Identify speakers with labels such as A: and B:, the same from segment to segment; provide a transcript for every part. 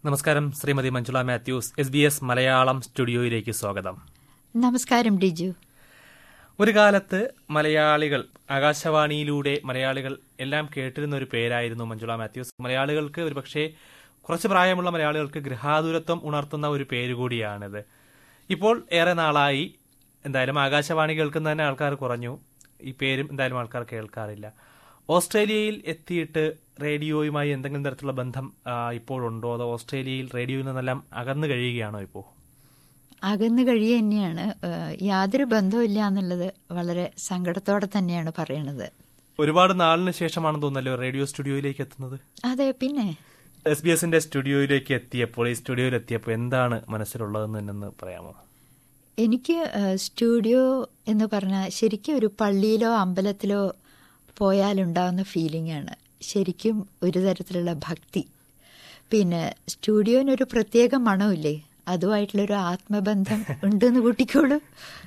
A: നമസ്കാരം Shrimati Manjula Mathews S B S Malayalam സ്റ്റുഡിയോയിലേക്ക് സ്വാഗതം
B: നമസ്കാരം ഡിജു
A: ഒരു കാലത്ത് മലയാളികൾ ആകാശവാണിയിലൂടെ മലയാളികൾ എല്ലാം കേട്ടിരുന്ന ഒരു പേരായിരുന്നു മഞ്ജുള മാത്യൂസ് മലയാളികൾക്ക് ഒരുപക്ഷെ കുറച്ച് പ്രായമുള്ള മലയാളികൾക്ക് ഗൃഹാതുരത്വം ഉണർത്തുന്ന ഒരു പേര് കൂടിയാണിത് ഇപ്പോൾ ഏറെ നാളായി എന്തായാലും ആകാശവാണി കേൾക്കുന്ന തന്നെ ആൾക്കാർ കുറഞ്ഞു ഈ പേരും എന്തായാലും ആൾക്കാർ കേൾക്കാറില്ല ഓസ്ട്രേലിയയിൽ എത്തിയിട്ട് റേഡിയോയുമായി എന്തെങ്കിലും തരത്തിലുള്ള ബന്ധം ആ, ഇപ്പോഴുണ്ടോ അതോ ഓസ്ട്രേലിയയിൽ റേഡിയോയിൽ നിന്നെല്ലാം അകന്നു കഴിയുകയാണോ ഇപ്പോൾ
B: അകന്നു കഴിയുക തന്നെയാണ് ഏഹ് യാതൊരു ബന്ധവുമില്ല എന്നുള്ളത് വളരെ സങ്കടത്തോടെ തന്നെയാണ് പറയണത്
A: ഒരുപാട് നാളിന് ശേഷമാണെന്ന് തോന്നല്ലോ റേഡിയോ സ്റ്റുഡിയോയിലേക്ക് എത്തുന്നത്
B: അതെ പിന്നെ
A: എസ് ബി എസിന്റെ സ്റ്റുഡിയോയിലേക്ക് എത്തിയപ്പോൾ ഈ സ്റ്റുഡിയോയിൽ എത്തിയപ്പോൾ എന്താണ് മനസ്സിലുള്ളതെന്ന് തന്നെ ഒന്ന് പറയാമോ
B: എനിക്ക് ഏഹ് സ്റ്റുഡിയോ എന്ന് പറഞ്ഞാൽ ശരിക്കും ഒരു പള്ളിയിലോ അമ്പലത്തിലോ പോയാലുണ്ടാകുന്ന ഫീലിംഗ് ആണ് ശരിക്കും ഒരു തരത്തിലുള്ള ഭക്തി പിന്നെ സ്റ്റുഡിയോനൊരു പ്രത്യേക മണമില്ലേ അതുമായിട്ടുള്ളൊരു ആത്മബന്ധം ഉണ്ടെന്ന് കൂട്ടിക്കോളൂ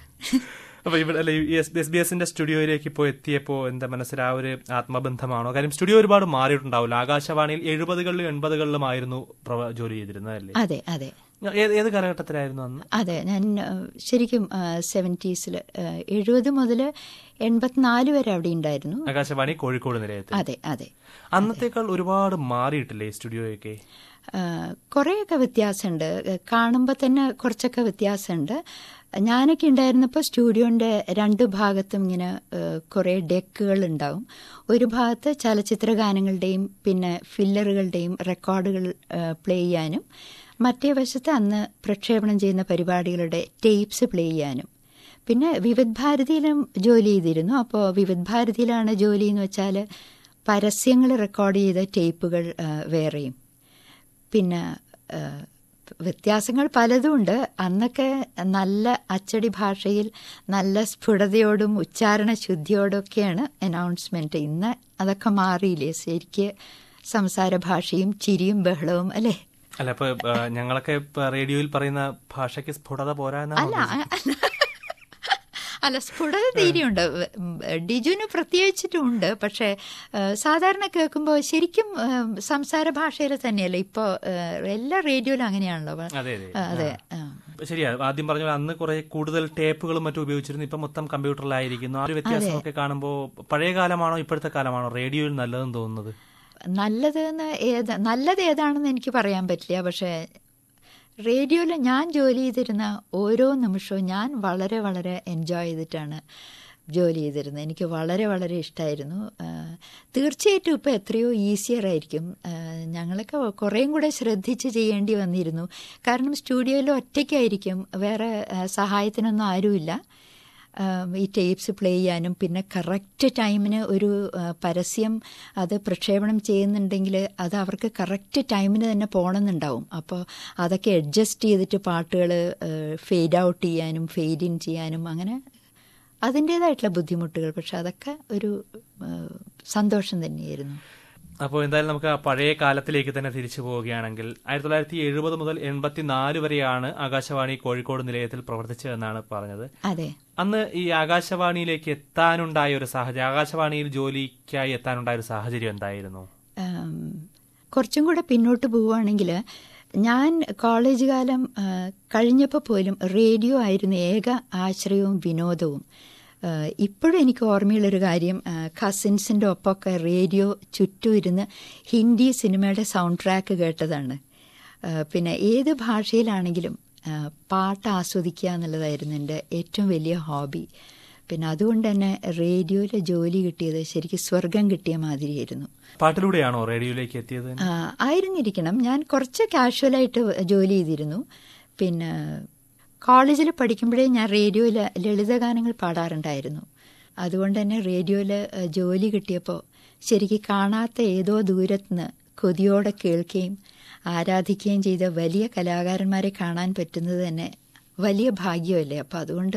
A: അപ്പൊ ഇവിടെ അല്ലെ ഈ എസ് ബി എസിന്റെ സ്റ്റുഡിയോയിലേക്ക് ഇപ്പോൾ എത്തിയപ്പോൾ എന്താ മനസ്സിൽ ആ ഒരു ആത്മബന്ധമാണോ കാര്യം സ്റ്റുഡിയോ ഒരുപാട് മാറിയിട്ടുണ്ടാവില്ല ആകാശവാണിയിൽ എഴുപതുകളിലും എൺപതുകളിലും ആയിരുന്നു പ്രവ- ജോലി ചെയ്തിരുന്നത് അല്ലേ
B: അതെ അതെ
A: ഏത് ഏത് കാലഘട്ടത്തിലായിരുന്നു അന്ന്
B: അതെ ഞാൻ ഏഹ്, ശരിക്കും സെവൻറ്റീസിൽ എഴുപത് മുതൽ എൺപത്തിനാല് വരെ അവിടെ ഉണ്ടായിരുന്നു
A: ആകാശവാണി കോഴിക്കോട് നിലയത്തിൽ
B: അതെ അതെ
A: അന്നത്തേക്കാൾ ഒരുപാട് മാറിയിട്ടില്ലേ ഈ സ്റ്റുഡിയോയൊക്കെ
B: ഏഹ്, കുറേയൊക്കെ വ്യത്യാസമുണ്ട് കാണുമ്പോൾ തന്നെ കുറച്ചൊക്കെ വ്യത്യാസമുണ്ട് ഞാനൊക്കെ ഉണ്ടായിരുന്നപ്പോൾ സ്റ്റുഡിയോൻ്റെ രണ്ട് ഭാഗത്തും ഇങ്ങനെ ഏഹ്, കുറേ ഡെക്കുകൾ ഉണ്ടാവും ഒരു ഭാഗത്ത് ചലച്ചിത്ര ഗാനങ്ങളുടെയും പിന്നെ ഫില്ലറുകളുടെയും റെക്കോർഡുകൾ പ്ലേ ചെയ്യാനും മറ്റേ വശത്ത് അന്ന് പ്രക്ഷേപണം ചെയ്യുന്ന പരിപാടികളുടെ ടേപ്സ് പ്ലേ ചെയ്യാനും പിന്നെ വിവിധ് ഭാരതിയിലും ജോലി ചെയ്തിരുന്നു അപ്പോൾ വിവിധ് ഭാരതിയിലാണ് ജോലി എന്ന് വെച്ചാൽ പരസ്യങ്ങൾ റെക്കോർഡ് ചെയ്ത ടേപ്പുകൾ ആ, വേറെയും പിന്നെ ആ, വ്യത്യാസങ്ങൾ പലതുമുണ്ട് അന്നൊക്കെ നല്ല അച്ചടി ഭാഷയിൽ നല്ല സ്ഫുടതയോടും ഉച്ചാരണ ശുദ്ധിയോടൊക്കെയാണ് അനൗൺസ്മെന്റ് ഇന്ന് അതൊക്കെ മാറിയില്ലേ ശരിക്ക് സംസാര ഭാഷയും ചിരിയും ബഹളവും അല്ലേ
A: അല്ല ഇപ്പൊ ആ, ഞങ്ങളൊക്കെ ഇപ്പൊ റേഡിയോയിൽ പറയുന്ന ഭാഷയ്ക്ക് സ്ഫുടത പോരാ
B: അല്ല അല്ല അല്ല സ്ഫുടത തീരെയുണ്ട് ഉം, ഡിജുവിന് പ്രത്യേകിച്ചിട്ടുമുണ്ട് പക്ഷേ ഏഹ്, സാധാരണ കേൾക്കുമ്പോൾ ശരിക്കും ഏഹ്, സംസാര ഭാഷയിൽ തന്നെയല്ലേ ഇപ്പോൾ എല്ലാ റേഡിയോയിലും അങ്ങനെയാണല്ലോ
A: അതെ അതെ
B: ആ, അതെ ആ.
A: ശരിയാ ആദ്യം പറഞ്ഞ പോലെ അന്ന് കുറെ കൂടുതൽ ടേപ്പുകളും മറ്റും ഉപയോഗിച്ചിരുന്നു ഇപ്പൊ മൊത്തം കമ്പ്യൂട്ടറിലായിരിക്കുന്നു ആ ഒരു വ്യത്യാസമൊക്കെ കാണുമ്പോൾ പഴയ കാലമാണോ ഇപ്പോഴത്തെ കാലമാണോ റേഡിയോയിൽ നല്ലതെന്ന് തോന്നുന്നത്
B: നല്ലതെന്ന് ഏത് നല്ലത് ഏതാണെന്ന് എനിക്ക് പറയാൻ പറ്റില്ല പക്ഷേ റേഡിയോയിൽ ഞാൻ ജോലി ചെയ്തിരുന്ന ഓരോ നിമിഷവും ഞാൻ വളരെ വളരെ എൻജോയ് ചെയ്തിട്ടാണ് ജോലി ചെയ്തിരുന്നത് എനിക്ക് വളരെ വളരെ ഇഷ്ടമായിരുന്നു തീർച്ചയായിട്ടും ഇപ്പോൾ എത്രയോ ഈസിയർ ആയിരിക്കും ആ, ഞങ്ങളൊക്കെ കുറേയും കൂടെ ശ്രദ്ധിച്ച് ചെയ്യേണ്ടി വന്നിരുന്നു കാരണം സ്റ്റുഡിയോയിൽ ഒറ്റയ്ക്കായിരിക്കും വേറെ ആ, സഹായത്തിനൊന്നും ആരുമില്ല ആം, ഈ ടേപ്സ് പ്ലേ ചെയ്യാനും പിന്നെ കറക്റ്റ് ടൈമിന് ഒരു ആ, പരസ്യം അത് പ്രക്ഷേപണം ചെയ്യുന്നുണ്ടെങ്കിൽ അത് അവർക്ക് കറക്റ്റ് ടൈമിന് തന്നെ പോകണമെന്നുണ്ടാവും അപ്പോൾ അതൊക്കെ അഡ്ജസ്റ്റ് ചെയ്തിട്ട് പാട്ടുകൾ ഫെയ്ഡ് ഔട്ട് ചെയ്യാനും ഫെയ്ഡ് ഇൻ ചെയ്യാനും അങ്ങനെ അതിൻ്റേതായിട്ടുള്ള ബുദ്ധിമുട്ടുകൾ പക്ഷെ അതൊക്കെ ഒരു ആ, സന്തോഷം തന്നെയായിരുന്നു
A: അപ്പോൾ എന്തായാലും നമുക്ക് ആ പഴയ കാലത്തിലേക്ക് തന്നെ തിരിച്ചു പോവുകയാണെങ്കിൽ ആയിരത്തി തൊള്ളായിരത്തി എഴുപത് മുതൽ എൺപത്തിനാല് വരെയാണ് ആകാശവാണി കോഴിക്കോട് നിലയത്തിൽ പ്രവർത്തിച്ചതെന്നാണ് പറഞ്ഞത്
B: അതെ
A: അന്ന് ഈ ആകാശവാണിയിലേക്ക് എത്താനുണ്ടായ ഒരു സാഹചര്യം ആകാശവാണിയിൽ ജോലിക്കായി എത്താനുണ്ടായ ഒരു സാഹചര്യം എന്തായിരുന്നു
B: ആം, കുറച്ചും കൂടെ പിന്നോട്ട് പോവുകയാണെങ്കിൽ ഞാൻ കോളേജ് കാലം ആ, കഴിഞ്ഞപ്പോൾ പോലും റേഡിയോ ആയിരുന്നു ഏക ആശ്രയവും വിനോദവും ആ, ഇപ്പോഴും എനിക്ക് ഓർമ്മയുള്ളൊരു കാര്യം കസിൻസിൻ്റെ ഒപ്പമൊക്കെ റേഡിയോ ചുറ്റും ഇരുന്ന് ഹിന്ദി സിനിമയുടെ സൗണ്ട് ട്രാക്ക് കേട്ടതാണ് ആ, പിന്നെ ഏത് ഭാഷയിലാണെങ്കിലും ആ, പാട്ട് ആസ്വദിക്കുക എന്നുള്ളതായിരുന്നു എൻ്റെ ഏറ്റവും വലിയ ഹോബി പിന്നെ അതുകൊണ്ട് തന്നെ റേഡിയോയിൽ ജോലി കിട്ടിയത് ശരിക്കും സ്വർഗം കിട്ടിയ മാതിരിയായിരുന്നു
A: പാട്ടിലൂടെയാണോ റേഡിയോയിലേക്ക് എത്തിയത്
B: ആ, ആയിരുന്നിരിക്കണം ഞാൻ കുറച്ച് കാഷ്വലായിട്ട് ജോലി ചെയ്തിരുന്നു പിന്നെ കോളേജിൽ പഠിക്കുമ്പോഴേ ഞാൻ റേഡിയോയിൽ ലളിതഗാനങ്ങൾ പാടാറുണ്ടായിരുന്നു അതുകൊണ്ട് തന്നെ റേഡിയോയിൽ ജോലി കിട്ടിയപ്പോൾ ശരിക്കും കാണാത്ത ഏതോ ദൂരത്തുനിന്ന് കൊതിയോടെ കേൾക്കുകയും ആരാധിക്കുകയും ചെയ്ത വലിയ കലാകാരന്മാരെ കാണാൻ പറ്റുന്നത് തന്നെ വലിയ ഭാഗ്യമല്ലേ അപ്പം അതുകൊണ്ട്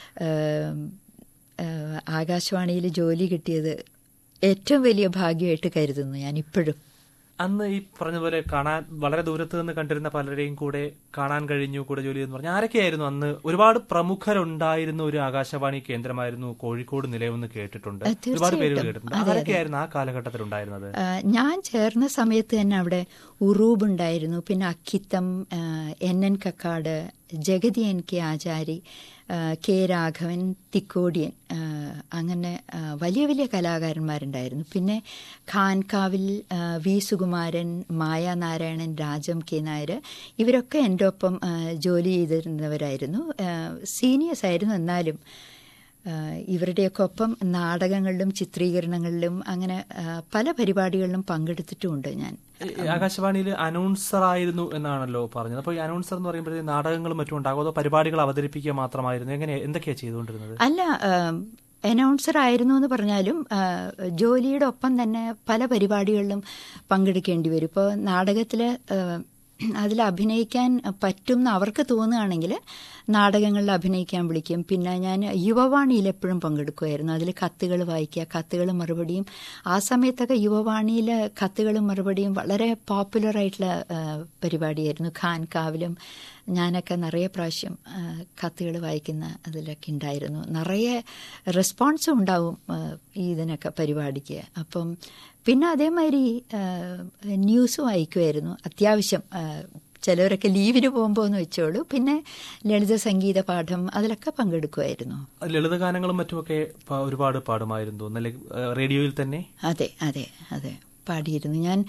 B: ഏം, ഏഹ്, ആകാശവാണിയിൽ ജോലി കിട്ടിയത് ഏറ്റവും വലിയ ഭാഗ്യമായിട്ട് കരുതുന്നു ഞാൻ ഇപ്പോഴും
A: അന്ന് ഈ പറഞ്ഞ പോലെ കാണാൻ വളരെ ദൂരത്ത് നിന്ന് കണ്ടിരുന്ന പലരെയും കൂടെ കാണാൻ കഴിഞ്ഞു കൂടെ ജോലി എന്ന് പറഞ്ഞാൽ ആരൊക്കെയായിരുന്നു അന്ന് ഒരുപാട് പ്രമുഖരുണ്ടായിരുന്ന ഒരു ആകാശവാണി കേന്ദ്രമായിരുന്നു കോഴിക്കോട് നിലയമെന്ന് കേട്ടിട്ടുണ്ട്
B: ആ,
A: ഒരുപാട് പേര്
B: തീർച്ചയായിട്ടും.
A: കേട്ടിട്ടുണ്ട്
B: അതെ, അതെ.
A: ആരൊക്കെയായിരുന്നു ആ കാലഘട്ടത്തിൽ ഉണ്ടായിരുന്നത്
B: ആ, ഞാൻ ചേർന്ന സമയത്ത് തന്നെ അവിടെ ഉറൂബ് ഉണ്ടായിരുന്നു പിന്നെ അക്കിത്തം ആ, N N Kakkad Jagathy N K Achari ആ, കെ രാഘവൻ തിക്കോടിയൻ ആ, അങ്ങനെ ആ, വലിയ വലിയ കലാകാരന്മാരുണ്ടായിരുന്നു പിന്നെ ഖാൻകാവിൽ ആ, വി സുകുമാരൻ മായ നാരായണൻ രാജം കെ നായർ ഇവരൊക്കെ എൻ്റെ ഒപ്പം ആ, ജോലി ചെയ്തിരുന്നവരായിരുന്നു സീനിയേഴ്സ് ആയിരുന്നു എന്നാലും ആഹ് ഇവരുടെയൊക്കെ ഒപ്പം നാടകങ്ങളിലും ചിത്രീകരണങ്ങളിലും അങ്ങനെ ആഹ് പല പരിപാടികളിലും പങ്കെടുത്തിട്ടുമുണ്ട് ഞാൻ
A: ഈ ആകാശവാണിയിൽ അനൗൺസർ ആയിരുന്നു എന്നാണല്ലോ പറഞ്ഞത് അപ്പോൾ ഈ അനൗൺസർ എന്ന് പറയുമ്പോഴത്തേക്ക് നാടകങ്ങളും മറ്റും ഉണ്ടാകും അതോ പരിപാടികൾ അവതരിപ്പിക്കുക മാത്രമായിരുന്നു എങ്ങനെ എന്തൊക്കെയാ ചെയ്തുകൊണ്ടിരുന്നത്
B: അല്ല അനൗൺസർ ആയിരുന്നു എന്ന് പറഞ്ഞാലും ആഹ് ജോലിയുടെ ഒപ്പം തന്നെ പല പരിപാടികളിലും പങ്കെടുക്കേണ്ടി വരും ഇപ്പോൾ നാടകത്തിൽ അതിൽ അഭിനയിക്കാൻ പറ്റും എന്ന് അവർക്ക് തോന്നുകയാണെങ്കിൽ നാടകങ്ങളിൽ അഭിനയിക്കാൻ വിളിക്കും പിന്നെ ഞാൻ യുവവാണിയിൽ എപ്പോഴും പങ്കെടുക്കുമായിരുന്നു അതിൽ കത്തുകൾ വായിക്കുക കത്തുകളും മറുപടിയും ആ സമയത്തൊക്കെ യുവവാണിയിൽ കത്തുകളും മറുപടിയും വളരെ പോപ്പുലർ ആയിട്ടുള്ള ആഹ് പരിപാടിയായിരുന്നു ഖാൻകാവിലും ഞാനൊക്കെ നിറയെ പ്രാവശ്യം കത്തുകൾ വായിക്കുന്ന അതിലൊക്കെ ഉണ്ടായിരുന്നു നിറയെ റെസ്പോൺസും ഉണ്ടാവും ആ, ഈ ഇതിനൊക്കെ പരിപാടിക്ക് അപ്പം പിന്നെ അതേമാതിരി ആ, ന്യൂസ് വായിക്കുമായിരുന്നു അത്യാവശ്യം ആ, ചിലവരൊക്കെ ലീവിന് പോകുമ്പോൾ എന്ന് വെച്ചോളൂ പിന്നെ ലളിത സംഗീത പാഠം അതിലൊക്കെ പങ്കെടുക്കുമായിരുന്നു
A: ലളിതഗാനങ്ങളും മറ്റുമൊക്കെ പ- ഒരുപാട് പാടുമായിരുന്നു തോന്നുന്നു അല്ലെ റേഡിയോയിൽ തന്നെ
B: അതെ അതെ അതെ പാടിയിരുന്നു ഞാൻ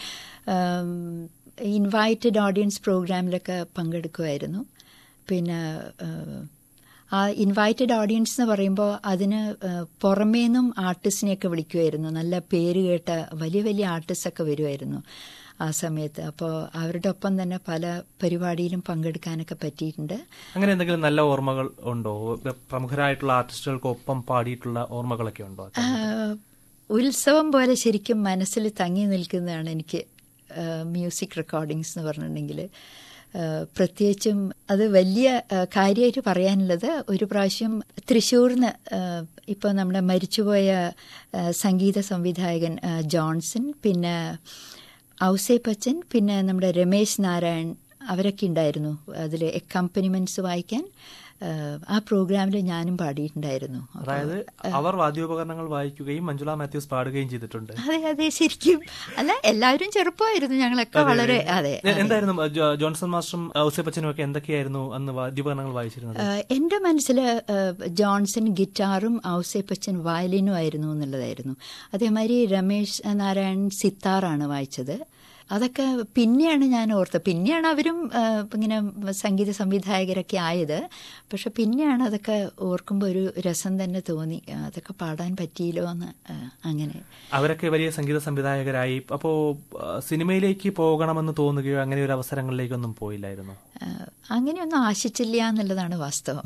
B: ഇൻവൈറ്റഡ് ഓഡിയൻസ് പ്രോഗ്രാമിലൊക്കെ പങ്കെടുക്കുമായിരുന്നു പിന്നെ ആഹ്, ആ ഇൻവൈറ്റഡ് ഓഡിയൻസ് എന്ന് പറയുമ്പോൾ അതിന് ആഹ്, പുറമേ നിന്നും ആർട്ടിസ്റ്റിനെയൊക്കെ വിളിക്കുമായിരുന്നു നല്ല പേര് കേട്ട വലിയ വലിയ ആർട്ടിസ്റ്റൊക്കെ വരുമായിരുന്നു ആ സമയത്ത് അപ്പോൾ അവരുടെ ഒപ്പം തന്നെ പല പരിപാടിയിലും പങ്കെടുക്കാനൊക്കെ പറ്റിയിട്ടുണ്ട്
A: അങ്ങനെ എന്തെങ്കിലും നല്ല ഓർമ്മകൾ ഉണ്ടോ പ്രമുഖരായിട്ടുള്ള ആർട്ടിസ്റ്റുകൾക്കൊപ്പം പാടിയിട്ടുള്ള ഓർമ്മകളൊക്കെ ഉണ്ടോ
B: ആഹ് ഉത്സവം പോലെ ശരിക്കും മനസ്സിൽ തങ്ങി നിൽക്കുന്നതാണ് എനിക്ക് ആഹ് മ്യൂസിക് റെക്കോർഡിങ്സ് എന്ന് പറഞ്ഞിട്ടുണ്ടെങ്കിൽ ആഹ് പ്രത്യേകിച്ചും അത് വലിയ ആഹ് കാര്യമായിട്ട് പറയാനുള്ളത് ഒരു പ്രാവശ്യം തൃശ്ശൂർന്ന് ഇപ്പോൾ നമ്മുടെ മരിച്ചുപോയ ആഹ് സംഗീത സംവിധായകൻ ആഹ് ജോൺസൺ പിന്നെ ഔസേപ്പച്ചൻ പിന്നെ നമ്മുടെ രമേശ് നാരായൺ അവരൊക്കെ ഉണ്ടായിരുന്നു അതിൽ അക്കമ്പനിമെന്റ്സ് വായിക്കാൻ ആഹ് ആ പ്രോഗ്രാമിൽ ഞാനും പാടിയിട്ടുണ്ടായിരുന്നു അപ്പൊ-
A: അതായത് അവർ വാദ്യോപകരണങ്ങൾ വായിക്കുകയും മഞ്ജുള മാത്യൂസ് പാടുകയും ചെയ്തിട്ടുണ്ട്
B: അതെ അതെ ശരിക്കും അല്ല എല്ലാവരും ചെറുപ്പമായിരുന്നു ഞങ്ങളൊക്കെ വളരെ അതെ
A: എ- എന്തായിരുന്നു ജോ- ജോൺസൺ മാസ്റ്ററും ഔസേപ്പച്ചനും ഒക്കെ എന്തൊക്കെയായിരുന്നു അന്ന് വാദ്യോപകരണങ്ങൾ വായിച്ചിരുന്നത്
B: ആഹ് എന്റെ മനസ്സിൽ ജോൺസൺ ഗിറ്റാറും ഔസേപ്പച്ചൻ വയലിനും ആയിരുന്നു എന്നുള്ളതായിരുന്നു അതേമാതിരി രമേശ് നാരായൺ സിത്താറാണ് വായിച്ചത് അതൊക്കെ പിന്നെയാണ് ഞാൻ ഓർത്തത് പിന്നെയാണ് അവരും ആഹ് ഇങ്ങനെ സംഗീത സംവിധായകരൊക്കെ ആയത് പക്ഷെ പിന്നെയാണ് അതൊക്കെ ഓർക്കുമ്പോൾ ഒരു രസം തന്നെ തോന്നി ആഹ് അതൊക്കെ പാടാൻ പറ്റിയില്ലോ എന്ന് ആഹ് അങ്ങനെ
A: അവരൊക്കെ വലിയ സംഗീത സംവിധായകരായി അപ്പോ ആ, സിനിമയിലേക്ക് പോകണമെന്ന് തോന്നുകയോ അങ്ങനെ ഒരു അവസരങ്ങളിലേക്കൊന്നും പോയില്ലായിരുന്നു
B: ആഹ് അങ്ങനെയൊന്നും ആശിച്ചില്ല എന്നുള്ളതാണ് വാസ്തവം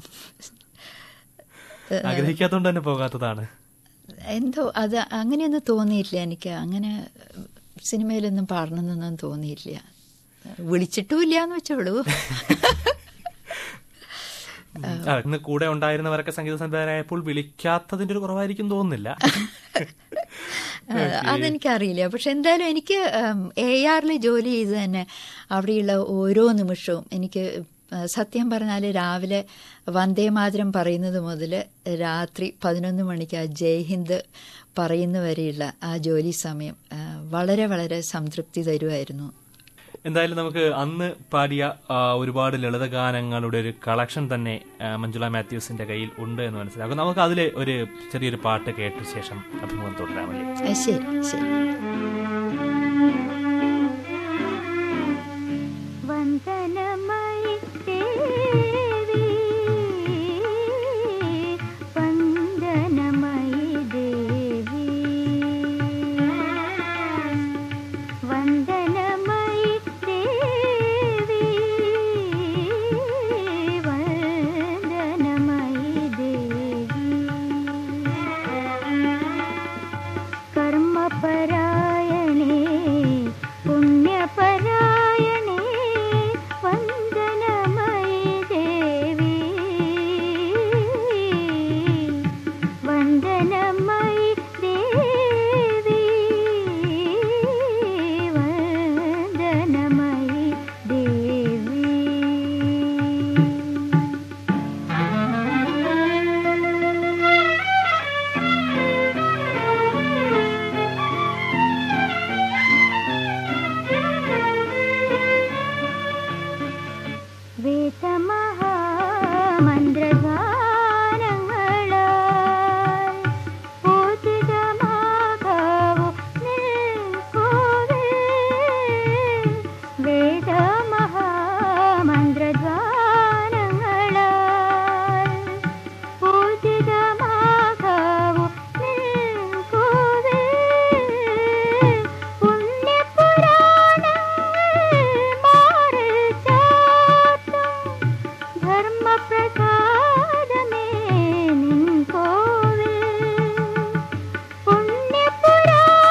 A: ആഗ്രഹിക്കാത്തോണ്ട് തന്നെ പോകാത്തതാണ്
B: എന്തോ അത് അങ്ങനെയൊന്നും തോന്നിയില്ല എനിക്ക് അങ്ങനെ സിനിമയിലൊന്നും പാടണമെന്നൊന്നും തോന്നിയില്ല വിളിച്ചിട്ടുമില്ല എന്ന് വെച്ചോളൂ
A: ആ, ഇന്ന് കൂടെ ഉണ്ടായിരുന്നവരൊക്കെ സംഗീത സംവിധായകരായപ്പോൾ വിളിക്കാത്തതിന്റെ ഒരു കുറവായിരിക്കും തോന്നുന്നില്ല
B: ആഹ് അതെനിക്കറിയില്ല പക്ഷെ എന്തായാലും എനിക്ക് എ ആറിൽ ജോലി ചെയ്ത് തന്നെ അവിടെയുള്ള ഓരോ നിമിഷവും എനിക്ക് ആഹ് സത്യം പറഞ്ഞാൽ രാവിലെ വന്ദേമാതരം പറയുന്നത് മുതൽ രാത്രി പതിനൊന്ന് മണിക്ക് ആ ജയ് ഹിന്ദ് പറയുന്നവരെയുള്ള ആ ജോലി സമയം ആഹ് വളരെ വളരെ സംതൃപ്തി തരുമായിരുന്നു
A: എന്തായാലും നമുക്ക് അന്ന് പാടിയ ആ, ഒരുപാട് ലളിതഗാനങ്ങളുടെ ഒരു കളക്ഷൻ തന്നെ ആ, മഞ്ജുള മാത്യൂസിന്റെ കയ്യിൽ ഉണ്ട് എന്ന് മനസ്സിലാക്കും നമുക്ക് അതിലെ ഒരു ചെറിയൊരു പാട്ട് കേട്ട ശേഷം അഭിമുഖം തുടരാമല്ലേ
B: ആഹ് ശരി ശരി
C: വന്ദനമയി ദേവി വന്ദനമയി ദേവി വന്ദനമയി ദേവി വന്ദനമയി ദേവി കർമ്മപരായണേ പുണ്യപരായണേ വന്ദനമയി ദേവി വേദമഹാമന്ത്രഗാനങ്ങളാൽ പൂജിതമാകാവൂ നിൽക്കോവേ. വേദമഹാമന്ത്രഗാനങ്ങളാൽ പൂജിതമാകാവൂ നിൽക്കോവേ. പുണ്യപുരാണങ്ങൾ മാറിൽ ചാർത്തും ധർമ്മപ്രസാദമേ നിൻ കോവിൽ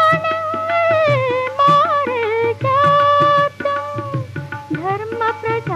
C: പുണ്യപുരാണങ്ങൾ മാറിൽ ചാർത്തും ധർമ്മപ്രസാദമേ